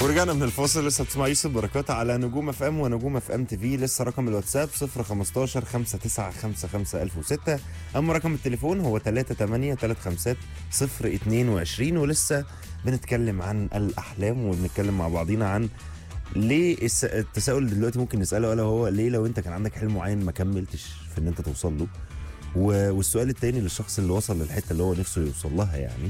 ورجعنا من الفاصل لسه بتسمع يوسف بركات على نجوم اف ام ونجوم اف ام تي في لسه رقم الواتساب 015 5955 1006 اما رقم التليفون هو 38 35 022 ولسه بنتكلم عن الاحلام وبنتكلم مع بعضينا عن ليه الس- التساؤل اللي دلوقتي ممكن نساله الا هو ليه لو انت كان عندك حلم معين ما كملتش في ان انت توصل له و- والسؤال التاني للشخص اللي وصل للحته اللي هو نفسه يوصل لها يعني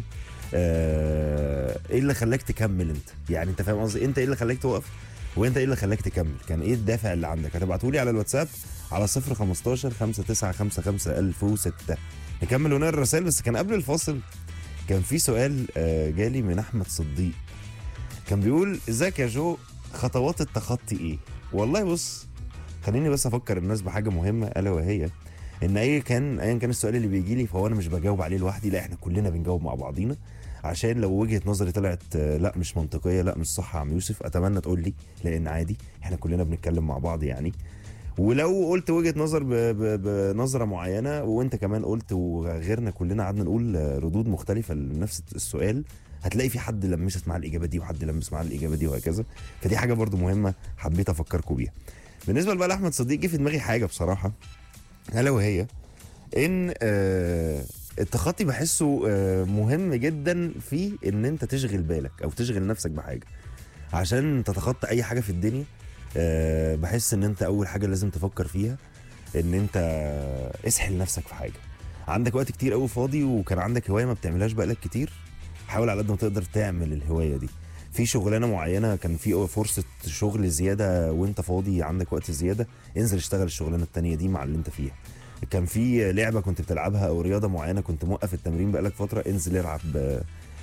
آه، ايه اللي خلاك تكمل انت يعني انت فاهم قصدي انت ايه اللي خلاك توقف وانت ايه اللي خلاك تكمل كان ايه الدافع اللي عندك هتبعتوا لي على الواتساب على 015 5955 1006 نكمل ونقرا الرسائل بس كان قبل الفاصل كان في سؤال آه، جالي من احمد صديق كان بيقول ازيك يا جو خطوات التخطي ايه والله بص خليني بس افكر الناس بحاجه مهمه الا وهي ان اي كان ايا كان السؤال اللي بيجي لي فهو انا مش بجاوب عليه لوحدي لا احنا كلنا بنجاوب مع بعضينا عشان لو وجهه نظري طلعت آه، لا مش منطقيه لا مش صح يا عم يوسف اتمنى تقول لي لان عادي احنا كلنا بنتكلم مع بعض يعني ولو قلت وجهه نظر ب- ب- بنظره معينه وانت كمان قلت وغيرنا كلنا قعدنا نقول آه، ردود مختلفه لنفس السؤال هتلاقي في حد لمست مع الاجابه دي وحد لمس مع الاجابه دي وهكذا فدي حاجه برضو مهمه حبيت افكركم بيها بالنسبه بقى لاحمد صديق جه في دماغي حاجه بصراحه الا وهي ان آه، التخطي بحسه آه، مهم جدا في ان انت تشغل بالك او تشغل نفسك بحاجه عشان تتخطى اي حاجه في الدنيا آه، بحس ان انت اول حاجه لازم تفكر فيها ان انت اسحل نفسك في حاجه عندك وقت كتير قوي فاضي وكان عندك هوايه ما بتعملهاش بقالك كتير حاول على قد ما تقدر تعمل الهوايه دي في شغلانه معينه كان في فرصه شغل زياده وانت فاضي عندك وقت زياده انزل اشتغل الشغلانه التانية دي مع اللي انت فيها كان في لعبه كنت بتلعبها او رياضه معينه كنت موقف التمرين بقالك فتره انزل العب آه،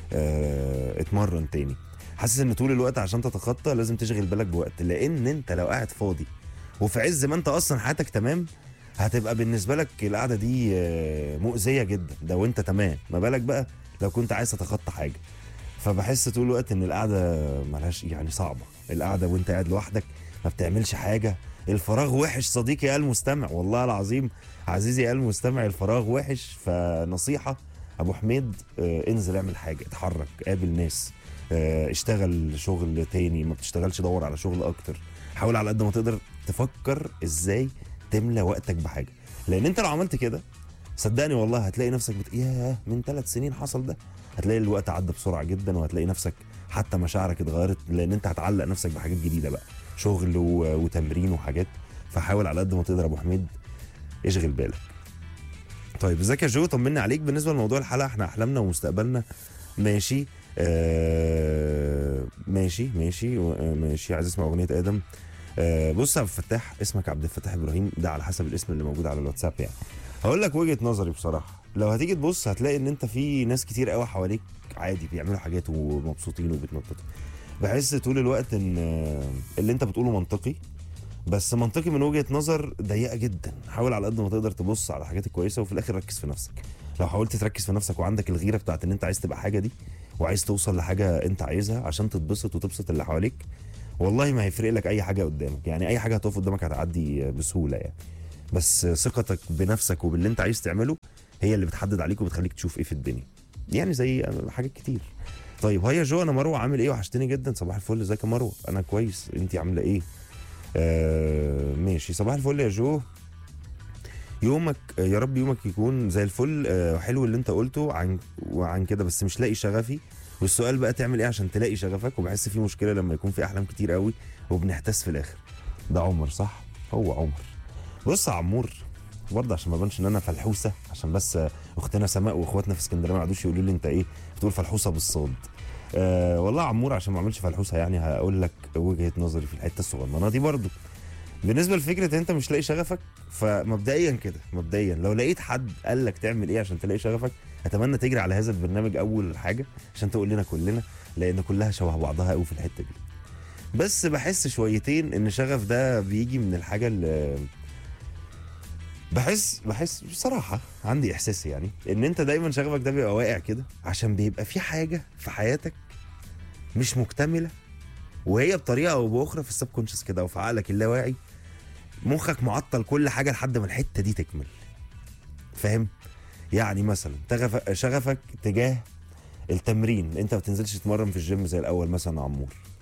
آه، اتمرن تاني حاسس ان طول الوقت عشان تتخطى لازم تشغل بالك بوقت لان انت لو قاعد فاضي وفي عز ما انت اصلا حياتك تمام هتبقى بالنسبه لك القعده دي آه، مؤذيه جدا ده وانت تمام ما بالك بقى لو كنت عايز تتخطى حاجه فبحس طول الوقت ان القعده ملهاش يعني صعبه القعده وانت قاعد لوحدك ما بتعملش حاجه الفراغ وحش صديقي يا المستمع والله العظيم عزيزي يا المستمع الفراغ وحش فنصيحه ابو حميد آه، انزل اعمل حاجه اتحرك قابل ناس آه، اشتغل شغل تاني ما بتشتغلش دور على شغل اكتر حاول على قد ما تقدر تفكر ازاي تملى وقتك بحاجه لان انت لو عملت كده صدقني والله هتلاقي نفسك بت... ياه من ثلاث سنين حصل ده هتلاقي الوقت عدى بسرعه جدا وهتلاقي نفسك حتى مشاعرك اتغيرت لان انت هتعلق نفسك بحاجات جديده بقى شغل و... وتمرين وحاجات فحاول على قد ما تقدر يا ابو حميد اشغل بالك طيب ازيك يا جو طمني عليك بالنسبه لموضوع الحلقه احنا احلامنا ومستقبلنا ماشي آه ماشي ماشي آه، ماشي عايز اسمع اغنيه ادم آه بص يا عبد الفتاح اسمك عبد الفتاح ابراهيم ده على حسب الاسم اللي موجود على الواتساب يعني هقول لك وجهه نظري بصراحه لو هتيجي تبص هتلاقي ان انت في ناس كتير قوي حواليك عادي بيعملوا حاجات ومبسوطين وبيتنططوا بحس طول الوقت ان آه، اللي انت بتقوله منطقي بس منطقي من وجهه نظر ضيقه جدا حاول على قد ما تقدر تبص على الحاجات الكويسه وفي الاخر ركز في نفسك لو حاولت تركز في نفسك وعندك الغيره بتاعت ان انت عايز تبقى حاجه دي وعايز توصل لحاجه انت عايزها عشان تتبسط وتبسط اللي حواليك والله ما هيفرق لك اي حاجه قدامك يعني اي حاجه هتقف قدامك هتعدي بسهوله يعني بس ثقتك بنفسك وباللي انت عايز تعمله هي اللي بتحدد عليك وبتخليك تشوف ايه في الدنيا يعني زي حاجات كتير طيب هيا جو انا مروه عامل ايه وحشتني جدا صباح الفل ازيك يا مروه انا كويس انت عامله ايه آه ماشي صباح الفل يا جو يومك آه، يا رب يومك يكون زي الفل آه حلو اللي انت قلته عن وعن كده بس مش لاقي شغفي والسؤال بقى تعمل ايه عشان تلاقي شغفك وبحس في مشكله لما يكون في احلام كتير قوي وبنحتاس في الاخر ده عمر صح هو عمر بص يا عمور برضه عشان ما بانش ان انا فلحوسه عشان بس آه، اختنا سماء واخواتنا في اسكندريه ما قعدوش يقولوا لي انت ايه بتقول فلحوسه بالصاد أه والله يا عمور عشان ما اعملش فلحوسه يعني هقول لك وجهه نظري في الحته الصغننه دي برضه بالنسبه لفكره ان انت مش لاقي شغفك فمبدئيا كده مبدئيا لو لقيت حد قال لك تعمل ايه عشان تلاقي شغفك اتمنى تجري على هذا البرنامج اول حاجه عشان تقول لنا كلنا لان كلها شبه بعضها قوي في الحته دي بس بحس شويتين ان شغف ده بيجي من الحاجه اللي بحس بحس بصراحه عندي احساس يعني ان انت دايما شغفك ده بيبقى واقع كده عشان بيبقى في حاجه في حياتك مش مكتمله وهي بطريقه او باخرى في السبكونشس كده او في عقلك اللاواعي مخك معطل كل حاجه لحد ما الحته دي تكمل فاهم يعني مثلا تغف- شغفك تجاه التمرين انت ما بتنزلش تتمرن في الجيم زي الاول مثلا يا عمور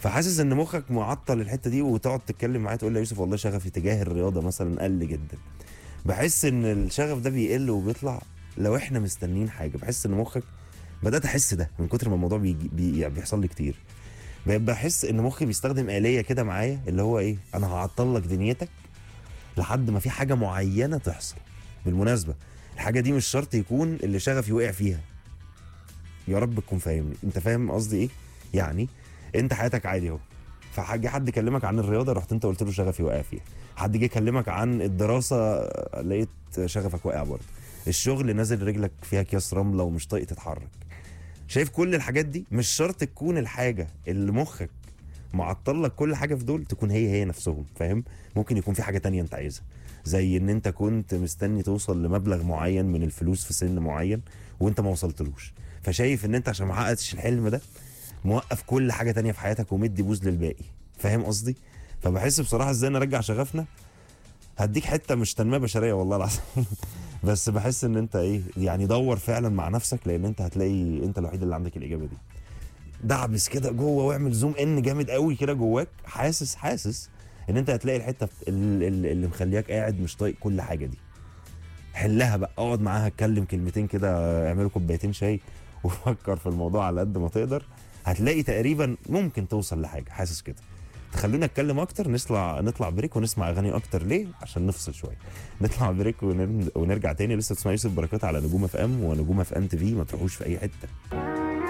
فحاسس ان مخك معطل الحته دي وتقعد تتكلم معايا تقول لي يا يوسف والله شغفي تجاه الرياضه مثلا قل جدا بحس ان الشغف ده بيقل وبيطلع لو احنا مستنيين حاجه بحس ان مخك بدات احس ده من كتر ما الموضوع بيجي بي يعني بيحصل لي كتير بقيت بحس ان مخي بيستخدم آلية كده معايا اللي هو ايه انا هعطل لك دنيتك لحد ما في حاجه معينه تحصل بالمناسبه الحاجه دي مش شرط يكون اللي شغفي وقع فيها يا رب تكون فاهمني انت فاهم قصدي ايه يعني انت حياتك عادي اهو فجه حد كلمك عن الرياضه رحت انت قلت له شغفي واقع فيها حد جه يكلمك عن الدراسه لقيت شغفك واقع برضه الشغل نازل رجلك فيها اكياس رمله ومش طايق تتحرك شايف كل الحاجات دي مش شرط تكون الحاجه اللي مخك معطل لك كل حاجه في دول تكون هي هي نفسهم فاهم ممكن يكون في حاجه تانية انت عايزها زي ان انت كنت مستني توصل لمبلغ معين من الفلوس في سن معين وانت ما وصلتلوش فشايف ان انت عشان ما حققتش الحلم ده موقف كل حاجه تانية في حياتك ومدي بوز للباقي فاهم قصدي فبحس بصراحه ازاي نرجع شغفنا هديك حته مش تنميه بشريه والله العظيم بس بحس ان انت ايه يعني دور فعلا مع نفسك لان انت هتلاقي انت الوحيد اللي عندك الاجابه دي دعبس كده جوه واعمل زوم ان جامد قوي كده جواك حاسس حاسس ان انت هتلاقي الحته ال- ال- اللي مخلياك قاعد مش طايق كل حاجه دي حلها بقى اقعد معاها اتكلم كلمتين كده اعملوا كوبايتين شاي وفكر في الموضوع على قد ما تقدر هتلاقي تقريبا ممكن توصل لحاجه حاسس كده تخلونا نتكلم اكتر نطلع نطلع بريك ونسمع اغاني اكتر ليه عشان نفصل شويه نطلع بريك ونر- ونرجع تاني لسه تسمع يوسف بركات على نجوم اف ام ونجوم اف ام تي في ما تروحوش في اي حته